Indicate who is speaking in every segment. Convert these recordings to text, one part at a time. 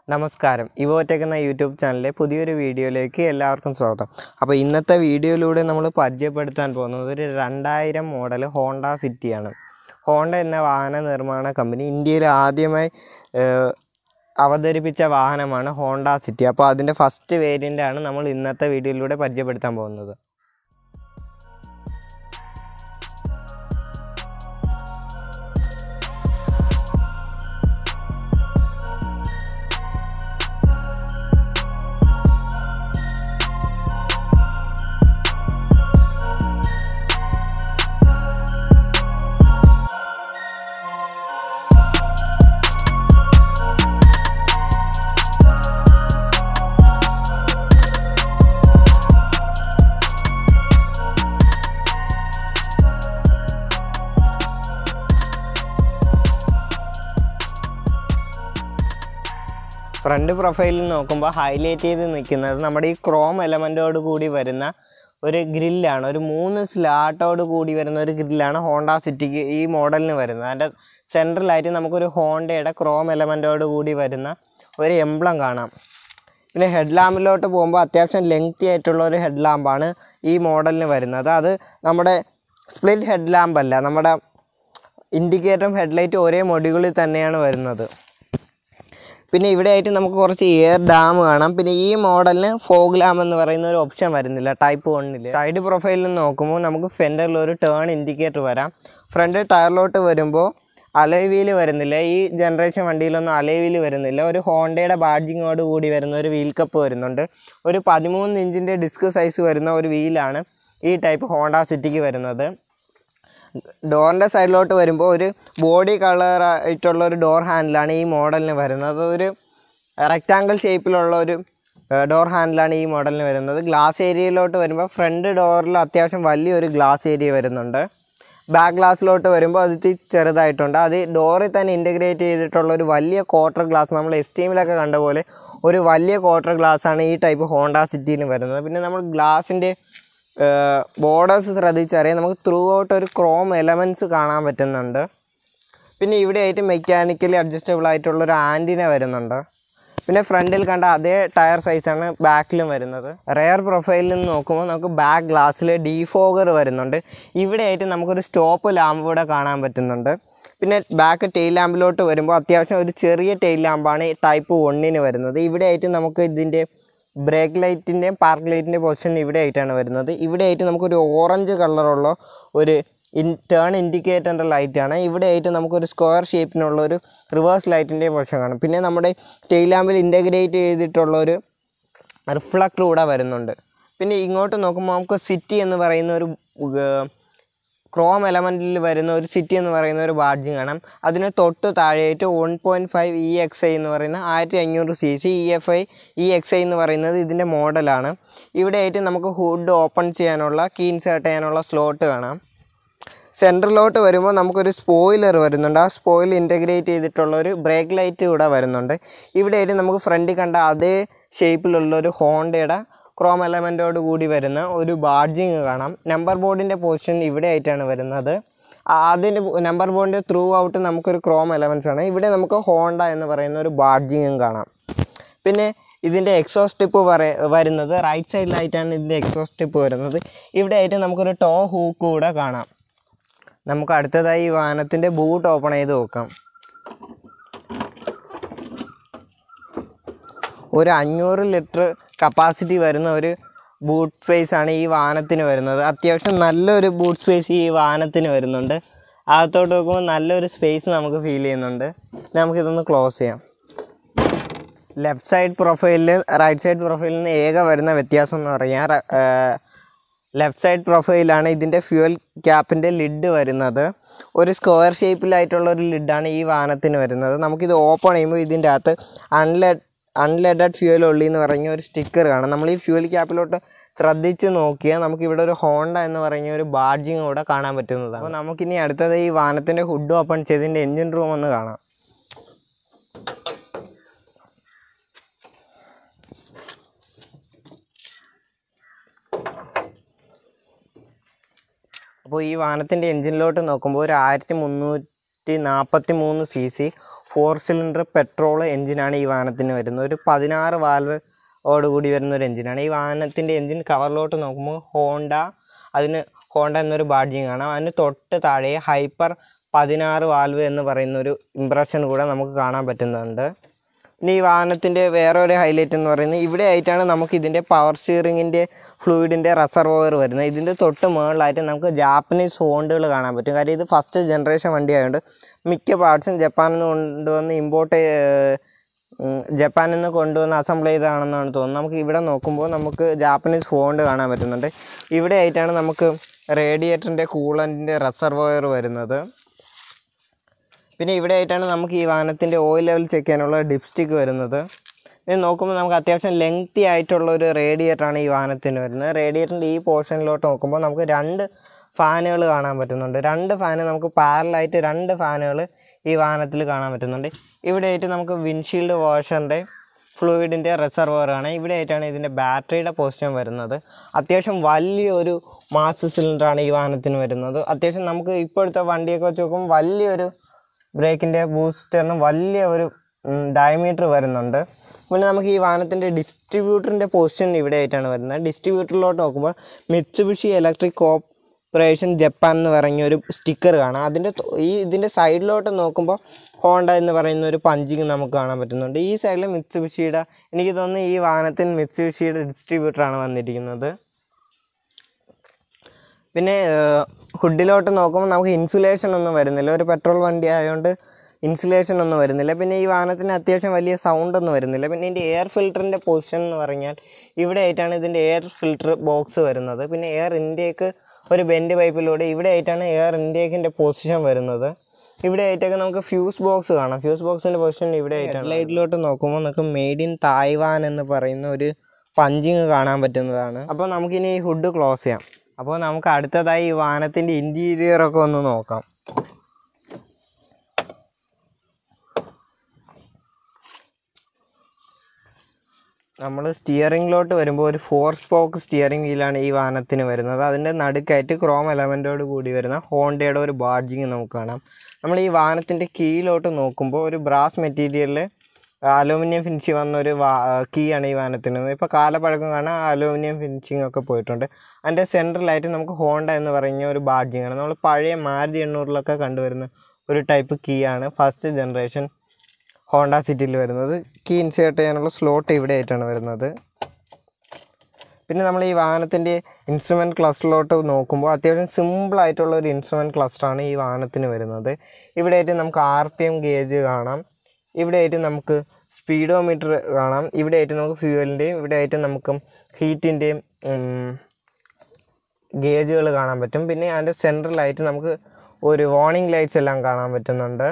Speaker 1: നമസ്കാരം ഇവോറ്റെക് എന്ന യൂട്യൂബ് ചാനലിലെ പുതിയൊരു വീഡിയോയിലേക്ക് എല്ലാവർക്കും സ്വാഗതം അപ്പോൾ ഇന്നത്തെ വീഡിയോയിലൂടെ നമ്മൾ പരിചയപ്പെടുത്താൻ പോകുന്നത് ഒരു രണ്ടായിരം മോഡൽ ഹോണ്ട സിറ്റിയാണ് ഹോണ്ട എന്ന വാഹന നിർമ്മാണ കമ്പനി ഇന്ത്യയിൽ ആദ്യമായി ഏഹ്, അവതരിപ്പിച്ച വാഹനമാണ് ഹോണ്ട സിറ്റി അപ്പോൾ അതിൻ്റെ ഫസ്റ്റ് വേരിയൻ്റാണ് നമ്മൾ ഇന്നത്തെ വീഡിയോയിലൂടെ പരിചയപ്പെടുത്താൻ പോകുന്നത് ഫ്രണ്ട് പ്രൊഫൈലിൽ നോക്കുമ്പോൾ ഹൈലൈറ്റ് ചെയ്ത് നിൽക്കുന്നത് നമ്മുടെ ഈ ക്രോം എലമെൻറ്റോട് കൂടി വരുന്ന ഒരു ഗ്രില്ലാണ് ഒരു മൂന്ന് സ്ലാട്ടോട് കൂടി വരുന്ന ഒരു ഗ്രില്ലാണ് ഹോണ്ട സിറ്റിക്ക് ഈ മോഡലിന് വരുന്നത് അതിൻ്റെ സെൻട്രലായിട്ട് നമുക്കൊരു ഹോണ്ടയുടെ ക്രോം എലമെൻറ്റോട് കൂടി വരുന്ന ഒരു എംബ്ലം കാണാം പിന്നെ ഹെഡ് ലാമ്പിലോട്ട് പോകുമ്പോൾ അത്യാവശ്യം ലെങ്തി ആയിട്ടുള്ള ഒരു ഹെഡ് ലാമ്പാണ് ഈ മോഡലിന് വരുന്നത് അത് നമ്മുടെ സ്പ്ലിറ്റ് ഹെഡ് ലാമ്പ് അല്ല നമ്മുടെ ഇൻഡിക്കേറ്ററും ഹെഡ്ലൈറ്റും ഒരേ മൊഡ്യൂളിൽ തന്നെയാണ് വരുന്നത് പിന്നെ ഇവിടെ ആയിട്ട് നമുക്ക് കുറച്ച് എയർ ഡാം കാണാം പിന്നെ ഈ മോഡലിന് ഫോഗ് ലാം എന്ന് പറയുന്ന ഒരു ഓപ്ഷൻ വരുന്നില്ല ടൈപ്പ് വണ്ണിൽ സൈഡ് പ്രൊഫൈലിൽ നോക്കുമ്പോൾ നമുക്ക് ഫെൻഡറിൽ ഒരു ടേൺ ഇൻഡിക്കേറ്റർ വരാം ഫ്രണ്ട് ടയറിലോട്ട് വരുമ്പോൾ അലോയ് വീല് വരുന്നില്ല ഈ ജനറേഷൻ വണ്ടിയിലൊന്നും അലോയ് വീല് വരുന്നില്ല ഒരു ഹോണ്ടയുടെ ബാഡ്ജിങ്ങോട് കൂടി വരുന്ന ഒരു വീൽ കപ്പ് വരുന്നുണ്ട് ഒരു പതിമൂന്ന് ഇഞ്ചിൻ്റെ ഡിസ്ക് സൈസ് വരുന്ന ഒരു വീലാണ് ഈ ടൈപ്പ് ഹോണ്ട സിറ്റിക്ക് വരുന്നത് ഡോറിൻ്റെ സൈഡിലോട്ട് വരുമ്പോൾ ഒരു ബോഡി കളർ ആയിട്ടുള്ള ഒരു ഡോർ ഹാൻഡിലാണ് ഈ മോഡലിന് വരുന്നത് ഒരു റെക്റ്റാങ്കിൾ ഷേപ്പിലുള്ള ഒരു ഡോർ ഹാൻഡിലാണ് ഈ മോഡലിന് വരുന്നത് ഗ്ലാസ് ഏരിയയിലോട്ട് വരുമ്പോൾ ഫ്രണ്ട് ഡോറിൽ അത്യാവശ്യം വലിയൊരു ഗ്ലാസ് ഏരിയ വരുന്നുണ്ട് ബാക്ക് ഗ്ലാസ്സിലോട്ട് വരുമ്പോൾ അത് ഇത്തിരി ചെറുതായിട്ടുണ്ട് അത് ഡോറിൽ തന്നെ ഇൻറ്റഗ്രേറ്റ് ചെയ്തിട്ടുള്ള ഒരു വലിയ ക്വാർട്ടർ ഗ്ലാസ് നമ്മൾ എസ്റ്റീമിലൊക്കെ കണ്ട പോലെ ഒരു വലിയ ക്വാർട്ടർ ഗ്ലാസ്സാണ് ഈ ടൈപ്പ് ഹോണ്ട സിറ്റിയിൽ വരുന്നത് പിന്നെ നമ്മൾ ഗ്ലാസിൻ്റെ ബോർഡേഴ്സ് ശ്രദ്ധിച്ചറിയാം നമുക്ക് ത്രൂ ഔട്ട് ഒരു ക്രോം എലമെൻറ്റ്സ് കാണാൻ പറ്റുന്നുണ്ട് പിന്നെ ഇവിടെ ആയിട്ട് മെക്കാനിക്കലി അഡ്ജസ്റ്റബിൾ ആയിട്ടുള്ള ഒരു ആൻറ്റിന വരുന്നുണ്ട് പിന്നെ ഫ്രണ്ടിൽ കണ്ട അതേ ടയർ സൈസാണ് ബാക്കിലും വരുന്നത് റെയർ പ്രൊഫൈലിൽ നിന്ന് നോക്കുമ്പോൾ നമുക്ക് ബാക്ക് ഗ്ലാസ്സിൽ ഡീഫോഗർ വരുന്നുണ്ട് ഇവിടെ ആയിട്ട് നമുക്കൊരു സ്റ്റോപ്പ് ലാമ്പ് കൂടെ കാണാൻ പറ്റുന്നുണ്ട് പിന്നെ ബാക്ക് ടെയിൽ ലാമ്പിലോട്ട് വരുമ്പോൾ അത്യാവശ്യം ഒരു ചെറിയ ടെയിൽ ലാമ്പാണ് ടൈപ്പ് വണ്ണിന് വരുന്നത് ഇവിടെ ആയിട്ട് നമുക്ക് ഇതിൻ്റെ ബ്രേക്ക് ലൈറ്റിൻ്റെയും പാർക്ക് ലൈറ്റിൻ്റെയും പൊസിഷൻ ഇവിടെ ആയിട്ടാണ് വരുന്നത് ഇവിടെ ആയിട്ട് നമുക്കൊരു ഓറഞ്ച് കളറുള്ള ഒരു ഇൻ ടേൺ ഇൻഡിക്കേറ്ററിൻ്റെ ലൈറ്റാണ് ഇവിടെ ആയിട്ട് നമുക്കൊരു സ്ക്വയർ ഷേപ്പിനുള്ള ഒരു റിവേഴ്സ് ലൈറ്റിൻ്റെയും പൊസിഷൻ കാണും പിന്നെ നമ്മുടെ ടെയിൽ ലാമ്പിൽ ഇൻറ്റഗ്രേറ്റ് ചെയ്തിട്ടുള്ള ഒരു റിഫ്ലക്ടർ കൂടെ വരുന്നുണ്ട് പിന്നെ ഇങ്ങോട്ട് നോക്കുമ്പോൾ നമുക്ക് സിറ്റി എന്ന് പറയുന്ന ഒരു ക്രോം എലമെൻറ്റിൽ വരുന്ന ഒരു സിറ്റി എന്ന് പറയുന്ന ഒരു ബാഡ്ജിങ് കാണാം അതിന് തൊട്ട് താഴെയായിട്ട് one point five E X I എന്ന് പറയുന്ന ആയിരത്തി അഞ്ഞൂറ് C C E F I E X I എന്ന് പറയുന്നത് ഇതിൻ്റെ മോഡലാണ് ഇവിടെ ആയിട്ട് നമുക്ക് ഹുഡ് ഓപ്പൺ ചെയ്യാനുള്ള കീ ഇൻസേർട്ട് ചെയ്യാനുള്ള സ്ലോട്ട് കാണാം സെൻറ്ററിലോട്ട് വരുമ്പോൾ നമുക്കൊരു സ്പോയിലർ വരുന്നുണ്ട് ആ സ്പോയിൽ ഇൻറ്റഗ്രേറ്റ് ചെയ്തിട്ടുള്ള ഒരു ബ്രേക്ക് ലൈറ്റ് കൂടെ വരുന്നുണ്ട് ഇവിടെ ആയിട്ട് നമുക്ക് ഫ്രണ്ടിൽ കണ്ട അതേ ഷേപ്പിലുള്ള ഒരു ഹോണ്ടയുടെ ക്രോം എലമെൻറ്റോട് കൂടി വരുന്ന ഒരു ബാഡ്ജിങ് കാണാം നമ്പർ ബോർഡിൻ്റെ പൊസിഷൻ ഇവിടെ ആയിട്ടാണ് വരുന്നത് ആ- അതിൻ്റെ നമ്പർ ബോർഡിൻ്റെ ത്രൂ ഔട്ട് നമുക്കൊരു ക്രോം എലമെൻസ് ആണ് ഇവിടെ നമുക്ക് ഹോണ്ട എന്ന് പറയുന്ന ഒരു ബാഡ്ജിങ്ങും കാണാം പിന്നെ ഇതിൻ്റെ എക്സോസ് ടിപ്പ് പറ വരുന്നത് റൈറ്റ് സൈഡിലായിട്ടാണ് ഇതിൻ്റെ എക്സോസ് ടിപ്പ് വരുന്നത് ഇവിടെ ആയിട്ട് നമുക്കൊരു ടോ ഹൂക്ക് കൂടെ കാണാം നമുക്ക് അടുത്തതായി ഈ വാഹനത്തിൻ്റെ ബൂട്ട് ഓപ്പൺ ചെയ്ത് നോക്കാം ഒരു അഞ്ഞൂറ് ലിറ്റർ കപ്പാസിറ്റി വരുന്ന ഒരു ബൂട്ട് സ്പേസ് ആണ് ഈ വാഹനത്തിന് വരുന്നത് അത്യാവശ്യം നല്ലൊരു ബൂട്ട് സ്പേസ് ഈ വാഹനത്തിന് വരുന്നുണ്ട് അകത്തോട്ട് നോക്കുമ്പോൾ നല്ലൊരു സ്പേസ് നമുക്ക് ഫീൽ ചെയ്യുന്നുണ്ട് നമുക്കിതൊന്ന് ക്ലോസ് ചെയ്യാം ലെഫ്റ്റ് സൈഡ് പ്രൊഫൈലിൽ റൈറ്റ് സൈഡ് പ്രൊഫൈലിൽ നിന്ന് ഏക വരുന്ന വ്യത്യാസം എന്ന് പറഞ്ഞാൽ ലെഫ്റ്റ് സൈഡ് പ്രൊഫൈലാണ് ഇതിൻ്റെ ഫ്യൂവൽ ക്യാപ്പിൻ്റെ ലിഡ് വരുന്നത് ഒരു സ്ക്വയർ ഷേപ്പിലായിട്ടുള്ള ഒരു ലിഡാണ് ഈ വാഹനത്തിന് വരുന്നത് നമുക്കിത് ഓപ്പൺ ചെയ്യുമ്പോൾ ഇതിൻ്റെ അകത്ത് അൺലെഡ് അൺലെഡഡ് ഫ്യൂവൽ ഉള്ളി എന്ന് പറഞ്ഞ ഒരു സ്റ്റിക്കർ കാണാം നമ്മൾ ഈ ഫ്യൂവൽ ക്യാപ്പിലോട്ട് ശ്രദ്ധിച്ച് നോക്കിയാൽ നമുക്കിവിടെ ഒരു ഹോണ്ട എന്ന് പറഞ്ഞ ഒരു ബാഡ്ജിങ് കൂടെ കാണാൻ പറ്റുന്നതാണ് അപ്പോൾ നമുക്കിനി അടുത്തത് ഈ വാഹനത്തിൻ്റെ ഹുഡ് ഓപ്പൺ ചെയ്തതിൻ്റെ എൻജിൻ റൂം ഒന്ന് കാണാം അപ്പോൾ ഈ വാഹനത്തിൻ്റെ എൻജിനിലോട്ട് നോക്കുമ്പോൾ ഒരു ആയിരത്തി മുന്നൂറ്റി നാൽപ്പത്തി മൂന്ന് C C four cylinder petrol എഞ്ചിനാണ് ഈ വാഹനത്തിന് വരുന്നത് ഒരു പതിനാറ് വാൽവ് ഓടുകൂടി വരുന്ന ഒരു എഞ്ചിനാണ് ഈ വാഹനത്തിൻ്റെ എഞ്ചിൻ കവറിലോട്ട് നോക്കുമ്പോൾ ഹോണ്ട അതിന് ഹോണ്ട എന്നൊരു ബാഡ്ജിങ് കാണാം അതിന് തൊട്ട് താഴെ ഹൈപ്പർ പതിനാറ് വാൽവ് എന്ന് പറയുന്ന ഒരു ഇമ്പ്രഷൻ കൂടെ നമുക്ക് കാണാൻ പറ്റുന്നുണ്ട് പിന്നെ ഈ വാഹനത്തിൻ്റെ വേറെ ഒരു ഹൈലൈറ്റ് എന്ന് പറയുന്നത് ഇവിടെ ആയിട്ടാണ് നമുക്ക് ഇതിൻ്റെ പവർ സ്റ്റിയറിങ്ങിൻ്റെ ഫ്ലൂയിഡിൻ്റെ റിസർവോയർ വരുന്നത് ഇതിൻ്റെ തൊട്ട് മുകളിലായിട്ട് നമുക്ക് ജാപ്പനീസ് ഫോണ്ടുകൾ കാണാൻ പറ്റും കാര്യം ഇത് ഫസ്റ്റ് ജനറേഷൻ വണ്ടി ആയതുകൊണ്ട് മിക്ക പാർട്സും ജപ്പാനിൽ നിന്ന് കൊണ്ടുവന്ന് ഇമ്പോർട്ട് ജപ്പാനിൽ നിന്ന് കൊണ്ടുവന്ന് അസംബിൾ ചെയ്തതാണെന്നാണ് തോന്നുന്നത് നമുക്ക് ഇവിടെ നോക്കുമ്പോൾ നമുക്ക് ജാപ്പനീസ് ഫോണ്ട് കാണാൻ പറ്റുന്നുണ്ട് ഇവിടെ ആയിട്ടാണ് നമുക്ക് റേഡിയേറ്ററിൻ്റെ കൂളൻറ്റിൻ്റെ റിസർവോയർ വരുന്നത് പിന്നെ ഇവിടെ ആയിട്ടാണ് നമുക്ക് ഈ വാഹനത്തിൻ്റെ ഓയിൽ ലെവൽ ചെക്ക് ചെയ്യാനുള്ള ഡിപ്സ്റ്റിക്ക് വരുന്നത് ഇത് നോക്കുമ്പോൾ നമുക്ക് അത്യാവശ്യം ലെങ്തി ആയിട്ടുള്ള ഒരു റേഡിയേറ്ററാണ് ഈ വാഹനത്തിന് വരുന്നത് റേഡിയേറ്ററിൻ്റെ ഈ പോർഷനിലോട്ട് നോക്കുമ്പോൾ നമുക്ക് രണ്ട് ഫാനുകൾ കാണാൻ പറ്റുന്നുണ്ട് രണ്ട് ഫാന് നമുക്ക് പാരലായിട്ട് രണ്ട് ഫാനുകൾ ഈ വാഹനത്തിൽ കാണാൻ പറ്റുന്നുണ്ട് ഇവിടെ ആയിട്ട് നമുക്ക് വിൻഷീൽഡ് വാഷറിൻ്റെ ഫ്ലൂയിഡിൻ്റെ റിസർവറാണ് ഇവിടെ ആയിട്ടാണ് ഇതിൻ്റെ ബാറ്ററിയുടെ പൊസിഷൻ വരുന്നത് അത്യാവശ്യം വലിയൊരു മാസ് സിലിണ്ടറാണ് ഈ വാഹനത്തിന് വരുന്നത് അത്യാവശ്യം നമുക്ക് ഇപ്പോഴത്തെ വണ്ടിയൊക്കെ വെച്ച് നോക്കുമ്പോൾ വലിയൊരു ബ്രേക്കിൻ്റെ ബൂസ്റ്ററിന് വലിയ ഒരു ഡയമീറ്റർ വരുന്നുണ്ട് പിന്നെ നമുക്ക് ഈ വാഹനത്തിൻ്റെ ഡിസ്ട്രിബ്യൂട്ടറിൻ്റെ പൊസിഷൻ ഇവിടെ ആയിട്ടാണ് വരുന്നത് ഡിസ്ട്രിബ്യൂട്ടറിലോട്ട് നോക്കുമ്പോൾ മിത്സുബിഷി ഇലക്ട്രിക് കോർപ്പറേഷൻ ജപ്പാൻ എന്ന് പറഞ്ഞ ഒരു സ്റ്റിക്കർ കാണാം അതിൻ്റെ തൊ- ഈ ഇതിൻ്റെ സൈഡിലോട്ട് നോക്കുമ്പോൾ ഹോണ്ട എന്ന് പറയുന്ന ഒരു പഞ്ചിങ് നമുക്ക് കാണാൻ പറ്റുന്നുണ്ട് ഈ സൈഡിൽ മിത്സുബിഷിയുടെ എനിക്ക് തോന്നുന്നു ഈ വാഹനത്തിന് മിത്സുബിഷിയുടെ ഡിസ്ട്രിബ്യൂട്ടറാണ് വന്നിരിക്കുന്നത് പിന്നെ ഹുഡിലോട്ട് നോക്കുമ്പോൾ നമുക്ക് ഇൻസുലേഷൻ ഒന്നും വരുന്നില്ല ഒരു പെട്രോൾ വണ്ടി ആയതുകൊണ്ട് ഇൻസുലേഷൻ ഒന്നും വരുന്നില്ല പിന്നെ ഈ വാഹനത്തിന് അത്യാവശ്യം വലിയ സൗണ്ട് ഒന്നും വരുന്നില്ല പിന്നെ ഇതിൻ്റെ എയർ ഫിൽറ്ററിൻ്റെ പൊസിഷൻ എന്ന് പറഞ്ഞാൽ ഇവിടെ ആയിട്ടാണ് ഇതിൻ്റെ എയർ ഫിൽറ്റർ ബോക്സ് വരുന്നത് പിന്നെ എയർ ഇൻടേക്ക് ഒരു ബെൻഡ് പൈപ്പിലൂടെ ഇവിടെ ആയിട്ടാണ് എയർ ഇൻടേക്കിൻ്റെ പൊസിഷൻ വരുന്നത് ഇവിടെ ആയിട്ടൊക്കെ നമുക്ക് ഫ്യൂസ് ബോക്സ് കാണാം ഫ്യൂസ് ബോക്സിൻ്റെ പൊസിഷൻ ഇവിടെ ആയിട്ടാണ് ലൈറ്റിലോട്ട് നോക്കുമ്പോൾ നമുക്ക് മെയ്ഡ് ഇൻ തായ്വാൻ എന്ന് പറയുന്ന ഒരു പഞ്ചിങ് കാണാൻ പറ്റുന്നതാണ് അപ്പോൾ നമുക്കിനി ഈ ഹുഡ് ക്ലോസ് ചെയ്യാം അപ്പോൾ നമുക്ക് അടുത്തതായി ഈ വാഹനത്തിൻ്റെ ഇൻറ്റീരിയർ ഒക്കെ ഒന്ന് നോക്കാം നമ്മൾ സ്റ്റിയറിങ്ങിലോട്ട് വരുമ്പോൾ ഒരു ഫോർ സ്പോക്ക് സ്റ്റിയറിംഗ് വീലാണ് ഈ വാഹനത്തിന് വരുന്നത് അതിൻ്റെ നടുക്കായിട്ട് ക്രോം എലമെൻറ്റോട് കൂടി വരുന്ന ഹോണ്ടയുടെ ഒരു ബാഡ്ജിങ് നമുക്ക് കാണാം നമ്മൾ ഈ വാഹനത്തിൻ്റെ കീയിലോട്ട് നോക്കുമ്പോൾ ഒരു ബ്രാസ് മെറ്റീരിയലിൽ അലൂമിനിയം ഫിനിഷിങ് വന്ന ഒരു വാ കീ ആണ് ഈ വാഹനത്തിന് ഇപ്പോൾ കാലപ്പഴക്കം കാണാൻ അലൂമിനിയം ഫിനിഷിംഗ് ഒക്കെ പോയിട്ടുണ്ട് അതിൻ്റെ സെൻട്രലായിട്ട് നമുക്ക് ഹോണ്ട എന്ന് പറയുന്ന ഒരു ബാഡ്ജിങ് ആണ് നമ്മൾ പഴയ മാരുതി എണ്ണൂറിലൊക്കെ കണ്ടുവരുന്ന ഒരു ടൈപ്പ് കീ ആണ് ഫസ്റ്റ് ജനറേഷൻ ഹോണ്ട സിറ്റിയിൽ വരുന്നത് കീ ഇൻസേർട്ട് ചെയ്യാനുള്ള സ്ലോട്ട് ഇവിടെ ആയിട്ടാണ് വരുന്നത് പിന്നെ നമ്മൾ ഈ വാഹനത്തിൻ്റെ ഇൻസ്ട്രുമെൻറ്റ് ക്ലസ്റ്ററിലോട്ട് നോക്കുമ്പോൾ അത്യാവശ്യം സിമ്പിൾ ആയിട്ടുള്ള ഒരു ഇൻസ്ട്രുമെൻറ്റ് ക്ലസ്റ്ററാണ് ഈ വാഹനത്തിന് വരുന്നത് ഇവിടെ ആയിട്ട് നമുക്ക് ആർ പി എം ഗേജ് കാണാം ഇവിടെ ആയിട്ട് നമുക്ക് സ്പീഡോമീറ്റർ കാണാം ഇവിടെ ആയിട്ട് നമുക്ക് ഫ്യൂവലിൻ്റെയും ഇവിടെ ആയിട്ട് നമുക്ക് ഹീറ്റിൻ്റെയും ഗേജുകൾ കാണാൻ പറ്റും പിന്നെ അതിൻ്റെ സെൻട്രലായിട്ട് നമുക്ക് ഒരു വാർണിംഗ് ലൈറ്റ്സ് എല്ലാം കാണാൻ പറ്റുന്നുണ്ട്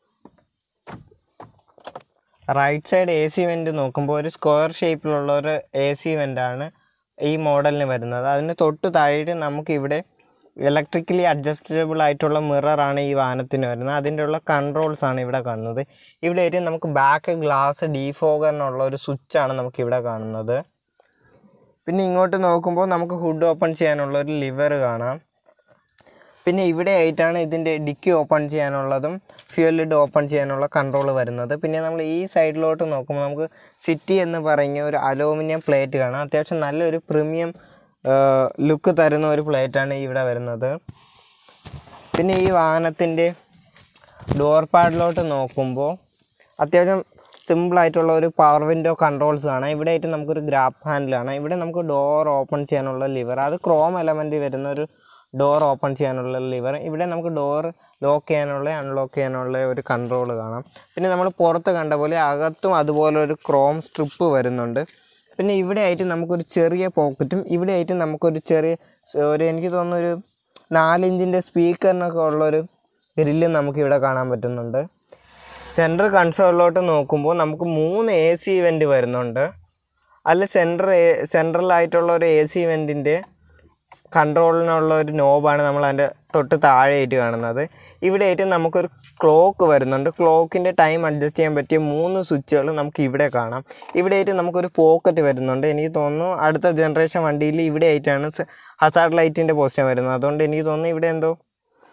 Speaker 1: right side A C vent നോക്കുമ്പോൾ ഒരു സ്ക്വയർ ഷേപ്പിലുള്ള ഒരു എ സി വെൻ്റാണ് ഈ മോഡലിന് വരുന്നത് അതിന് തൊട്ട് താഴെ നമുക്ക് ഇവിടെ ഇലക്ട്രിക്കലി അഡ്ജസ്റ്റബിൾ ആയിട്ടുള്ള മിററാണ് ഈ വാഹനത്തിന് വരുന്നത് അതിൻ്റെ ഉള്ള കൺട്രോൾസ് ആണ് ഇവിടെ കാണുന്നത് ഇവിടെ ആയിട്ട് നമുക്ക് ബാക്ക് ഗ്ലാസ് ഡീഫോഗറിനുള്ള ഒരു സ്വിച്ചാണ് നമുക്ക് ഇവിടെ കാണുന്നത് പിന്നെ ഇങ്ങോട്ട് നോക്കുമ്പോൾ നമുക്ക് ഹുഡ് ഓപ്പൺ ചെയ്യാനുള്ള ഒരു ലിവർ കാണാം പിന്നെ ഇവിടെ ആയിട്ടാണ് ഇതിൻ്റെ ഡിക്കി ഓപ്പൺ ചെയ്യാനുള്ളതും ഫ്യൂൽ ലിഡ് ഓപ്പൺ ചെയ്യാനുള്ള കൺട്രോൾ വരുന്നത് പിന്നെ നമ്മൾ ഈ സൈഡിലോട്ട് നോക്കുമ്പോൾ നമുക്ക് സിറ്റി എന്ന് പറഞ്ഞ ഒരു അലൂമിനിയം പ്ലേറ്റ് കാണാം അത്യാവശ്യം നല്ലൊരു പ്രീമിയം ലുക്ക് തരുന്ന ഒരു പ്ലേറ്റാണ് ഇവിടെ വരുന്നത് പിന്നെ ഈ വാഹനത്തിൻ്റെ ഡോർ പാഡിലോട്ട് നോക്കുമ്പോൾ അത്യാവശ്യം സിമ്പിളായിട്ടുള്ള ഒരു പവർ വിൻഡോ കൺട്രോൾസ് കാണാം ഇവിടെ ആയിട്ട് നമുക്കൊരു ഗ്രാപ്പ് ഹാൻഡിലാണ് ഇവിടെ നമുക്ക് ഡോർ ഓപ്പൺ ചെയ്യാനുള്ള ലിവർ അത് ക്രോം എലമെൻറ്റ് വരുന്ന ഒരു ഡോർ ഓപ്പൺ ചെയ്യാനുള്ള ലിവർ ഇവിടെ നമുക്ക് ഡോർ ലോക്ക് ചെയ്യാനുള്ള അൺലോക്ക് ചെയ്യാനുള്ള ഒരു കൺട്രോൾ കാണാം പിന്നെ നമ്മൾ പുറത്ത് കണ്ട പോലെ അകത്തും അതുപോലെ ഒരു ക്രോം സ്ട്രിപ്പ് വരുന്നുണ്ട് പിന്നെ ഇവിടെ ആയിട്ട് നമുക്കൊരു ചെറിയ പോക്കറ്റും ഇവിടെ ആയിട്ട് നമുക്കൊരു ചെറിയ സ് ഒരു എനിക്ക് തോന്നുന്നു ഒരു നാലിഞ്ചിൻ്റെ സ്പീക്കറിനൊക്കെ ഉള്ളൊരു ഗ്രില്ലും നമുക്കിവിടെ കാണാൻ പറ്റുന്നുണ്ട് സെൻട്രൽ കൺസോളിലോട്ട് നോക്കുമ്പോൾ നമുക്ക് മൂന്ന് എ സി ഇവൻറ്റ് വരുന്നുണ്ട് അതിൽ സെൻട്രൽ സെൻട്രലായിട്ടുള്ള ഒരു എ സി ഇവൻറ്റിൻ്റെ കൺട്രോളിനുള്ള ഒരു നോബാണ് നമ്മൾ അതിൻ്റെ തൊട്ട് താഴെയായിട്ട് കാണുന്നത് ഇവിടെ ആയിട്ട് നമുക്കൊരു ക്ലോക്ക് വരുന്നുണ്ട് ക്ലോക്കിൻ്റെ ടൈം അഡ്ജസ്റ്റ് ചെയ്യാൻ പറ്റിയ മൂന്ന് സ്വിച്ചുകൾ നമുക്ക് ഇവിടെ കാണാം ഇവിടെ ആയിട്ട് നമുക്കൊരു പോക്കറ്റ് വരുന്നുണ്ട് എനിക്ക് തോന്നുന്നു അടുത്ത ജനറേഷൻ വണ്ടിയിൽ ഇവിടെ ആയിട്ടാണ് ഹസാർഡ് ലൈറ്റിൻ്റെ പൊസിഷൻ വരുന്നത് അതുകൊണ്ട് എനിക്ക് തോന്നുന്നു ഇവിടെ എന്തോ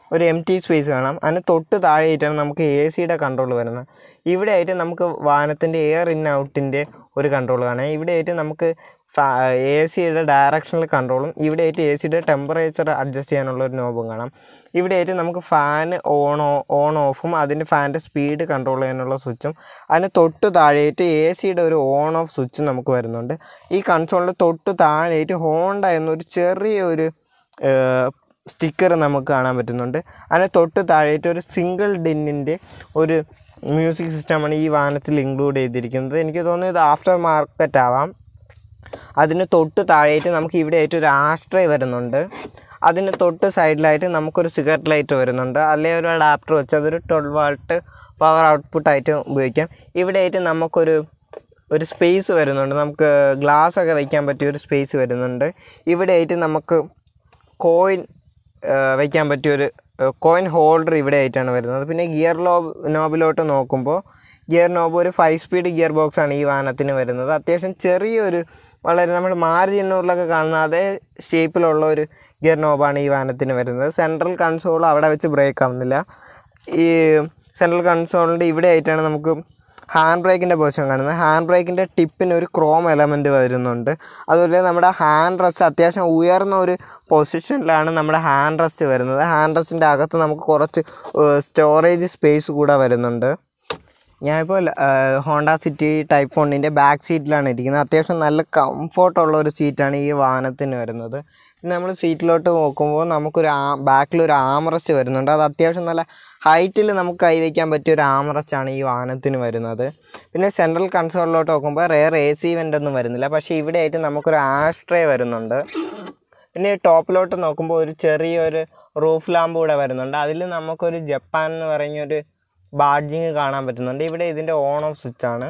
Speaker 1: ഒരു എം ടി സ്പേസ് കാണാം അതിന് തൊട്ട് താഴെയായിട്ടാണ് നമുക്ക് എ സിയുടെ കൺട്രോൾ വരുന്നത് ഇവിടെ ആയിട്ട് നമുക്ക് വാഹനത്തിൻ്റെ എയർ ഇൻ ഔട്ടിൻ്റെ ഒരു കൺട്രോൾ കാണാം ഇവിടെ ആയിട്ട് നമുക്ക് എ സിയുടെ ഡയറക്ഷണൽ കൺട്രോളും ഇവിടെ ആയിട്ട് എ സിയുടെ ടെമ്പറേച്ചർ അഡ്ജസ്റ്റ് ചെയ്യാനുള്ള ഒരു നോബും കാണാം ഇവിടെ ആയിട്ട് നമുക്ക് ഫാൻ ഓൺ ഓൺ ഓഫും അതിൻ്റെ ഫാനിൻ്റെ സ്പീഡ് കൺട്രോൾ ചെയ്യാനുള്ള സ്വിച്ചും അതിന് തൊട്ട് താഴെയായിട്ട് എ സിയുടെ ഒരു ഓൺ ഓഫ് സ്വിച്ചും നമുക്ക് വരുന്നുണ്ട് ഈ കൺസോളിൻ്റെ തൊട്ട് താഴെയായിട്ട് ഹോണ്ട എന്നൊരു ചെറിയൊരു സ്റ്റിക്കർ നമുക്ക് കാണാൻ പറ്റുന്നുണ്ട് അതിന് തൊട്ട് താഴെയായിട്ട് ഒരു സിംഗിൾ ഡിന്നിൻ്റെ ഒരു മ്യൂസിക് സിസ്റ്റമാണ് ഈ വാഹനത്തിൽ ഇൻക്ലൂഡ് ചെയ്തിരിക്കുന്നത് എനിക്ക് തോന്നുന്നത് ഇത് ആഫ്റ്റർ മാർക്കറ്റ് ആവാം അതിന് തൊട്ട് താഴെയായിട്ട് നമുക്ക് ഇവിടെ ആയിട്ട് ഒരു ആസ്ട്രേ വരുന്നുണ്ട് അതിന് തൊട്ട് സൈഡിലായിട്ട് നമുക്കൊരു സിഗരറ്റ് ലൈറ്റ് വരുന്നുണ്ട് അല്ലെങ്കിൽ ഒരു അഡാപ്റ്റർ വെച്ച് അതൊരു ട്വൽവ് വാൾട്ട് പവർ ഔട്ട്പുട്ടായിട്ട് ഉപയോഗിക്കാം ഇവിടെ ആയിട്ട് നമുക്കൊരു ഒരു സ്പേസ് വരുന്നുണ്ട് നമുക്ക് ഗ്ലാസ് ഒക്കെ വയ്ക്കാൻ പറ്റിയ ഒരു സ്പേസ് വരുന്നുണ്ട് ഇവിടെ ആയിട്ട് നമുക്ക് കോയിൻ വയ്ക്കാൻ പറ്റിയൊരു കോയിൻ ഹോൾഡർ ഇവിടെ ആയിട്ടാണ് വരുന്നത് പിന്നെ ഗിയർ ലോ നോബിലോട്ട് നോക്കുമ്പോൾ ഗിയർ നോബ് ഒരു ഫൈവ് സ്പീഡ് ഗിയർ ബോക്സ് ആണ് ഈ വാഹനത്തിന് വരുന്നത് അത്യാവശ്യം ചെറിയൊരു വളരെ നമ്മൾ മാരുതി എണ്ണൂറിലൊക്കെ കാണുന്ന അതേ ഷേപ്പിലുള്ള ഒരു ഗിയർ നോബാണ് ഈ വാഹനത്തിന് വരുന്നത് സെൻട്രൽ കൺസോൾ അവിടെ വെച്ച് ബ്രേക്ക് ആവുന്നില്ല ഈ സെൻട്രൽ കൺസോളിൻ്റെ ഇവിടെ ആയിട്ടാണ് നമുക്ക് ഹാൻഡ് ബ്രേക്കിൻ്റെ പൊസിഷൻ കാണുന്നത് ഹാൻഡ് ബ്രേക്കിൻ്റെ ടിപ്പിന് ഒരു ക്രോം എലമെൻറ്റ് വരുന്നുണ്ട് അതുപോലെ നമ്മുടെ ഹാൻഡ് റെസ്റ്റ് അത്യാവശ്യം ഉയർന്ന ഒരു പൊസിഷനിലാണ് നമ്മുടെ ഹാൻഡ് റെസ്റ്റ് വരുന്നത് ഹാൻഡ് റെസ്റ്റിൻ്റെ അകത്ത് നമുക്ക് കുറച്ച് സ്റ്റോറേജ് സ്പേസ് കൂടെ വരുന്നുണ്ട് ഞാനിപ്പോൾ ഹോണ്ട സിറ്റി ടൈപ്പ് ഫോണിൻ്റെ ബാക്ക് സീറ്റിലാണ് ഇരിക്കുന്നത് അത്യാവശ്യം നല്ല കംഫോർട്ടുള്ള ഒരു സീറ്റാണ് ഈ വാഹനത്തിന് വരുന്നത് പിന്നെ നമ്മൾ സീറ്റിലോട്ട് നോക്കുമ്പോൾ നമുക്കൊരു ആ ബാക്കിലൊരു ആമറസ്റ്റ് വരുന്നുണ്ട് അത് അത്യാവശ്യം നല്ല ഹൈറ്റിൽ നമുക്ക് കൈവയ്ക്കാൻ പറ്റിയ ഒരു ആമറസ്റ്റാണ് ഈ വാഹനത്തിന് വരുന്നത് പിന്നെ സെൻട്രൽ കൺസോളിലോട്ട് നോക്കുമ്പോൾ റെയർ എ സി വെൻ്റ് ഒന്നും വരുന്നില്ല പക്ഷേ ഇവിടെ ആയിട്ട് നമുക്കൊരു ആഷ്ട്രേ വരുന്നുണ്ട് പിന്നെ ഈ ടോപ്പിലോട്ട് നോക്കുമ്പോൾ ഒരു ചെറിയൊരു റൂഫ് ലാമ്പ് കൂടെ വരുന്നുണ്ട് അതിൽ നമുക്കൊരു ജപ്പാൻ എന്ന് പറഞ്ഞൊരു ബാഡ്ജിങ് കാണാൻ പറ്റുന്നുണ്ട് ഇവിടെ ഇതിൻ്റെ ഓൺ ഓഫ് സ്വിച്ചാണ്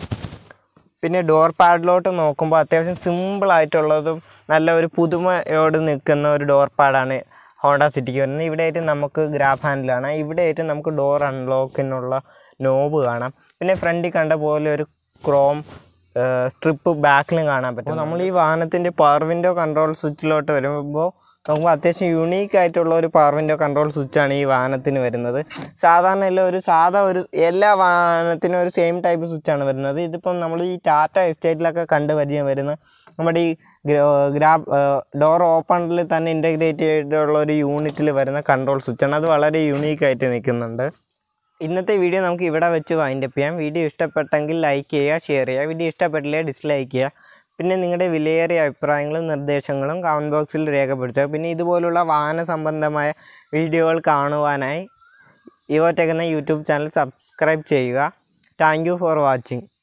Speaker 1: പിന്നെ ഡോർ പാഡിലോട്ട് നോക്കുമ്പോൾ അത്യാവശ്യം സിമ്പിളായിട്ടുള്ളതും നല്ല ഒരു പുതുമയോട് നിൽക്കുന്ന ഒരു ഡോർ പാഡാണ് ഹോണ്ട സിറ്റിക്ക് വരുന്നത് ഇവിടെ ആയിട്ട് നമുക്ക് ഗ്രാബ് ഹാൻഡിലാണ് ഇവിടെ ആയിട്ട് നമുക്ക് ഡോർ അൺലോക്കിനുള്ള നോബ് കാണാം പിന്നെ ഫ്രണ്ടിൽ കണ്ട പോലെ ഒരു ക്രോം സ്ട്രിപ്പ് ബാക്കിലും കാണാൻ പറ്റും നമ്മൾ ഈ വാഹനത്തിൻ്റെ പവർ വിൻഡോ കൺട്രോൾ സ്വിച്ചിലോട്ട് വരുമ്പോൾ നോക്കുമ്പോൾ അത്യാവശ്യം യുണീക്ക് ആയിട്ടുള്ള ഒരു പവർ വിൻഡോ കൺട്രോൾ സ്വിച്ചാണ് ഈ വാഹനത്തിന് വരുന്നത് സാധാരണ എല്ലാം ഒരു സാധാ ഒരു എല്ലാ വാഹനത്തിനും ഒരു സെയിം ടൈപ്പ് സ്വിച്ചാണ് വരുന്നത് ഇതിപ്പം നമ്മൾ ഈ ടാറ്റ എസ്റ്റേറ്റിലൊക്കെ കണ്ട് പരിചയം വരുന്ന നമ്മുടെ ഈ ഗ്രാബ് ഡോർ ഓപ്പണിൽ തന്നെ ഇൻ്റഗ്രേറ്റ് ചെയ്തിട്ടുള്ള ഒരു യൂണിറ്റിൽ വരുന്ന കൺട്രോൾ സ്വിച്ചാണ് അത് വളരെ യുണീക്ക് ആയിട്ട് നിൽക്കുന്നുണ്ട് ഇന്നത്തെ വീഡിയോ നമുക്ക് ഇവിടെ വെച്ച് വൈൻഡപ്പ് ചെയ്യാം വീഡിയോ ഇഷ്ടപ്പെട്ടെങ്കിൽ ലൈക്ക് ചെയ്യുക ഷെയർ ചെയ്യുക വീഡിയോ ഇഷ്ടപ്പെട്ടില്ലേ ഡിസ്ലൈക്ക് ചെയ്യുക പിന്നെ നിങ്ങളുടെ വിലയേറിയ അഭിപ്രായങ്ങളും നിർദ്ദേശങ്ങളും കമൻറ്റ് ബോക്സിൽ രേഖപ്പെടുത്തുക പിന്നെ ഇതുപോലുള്ള വാഹന സംബന്ധമായ വീഡിയോകൾ കാണുവാനായി ഇവോടെക് എന്ന യൂട്യൂബ് ചാനൽ സബ്സ്ക്രൈബ് ചെയ്യുക താങ്ക് യു ഫോർ വാച്ചിങ്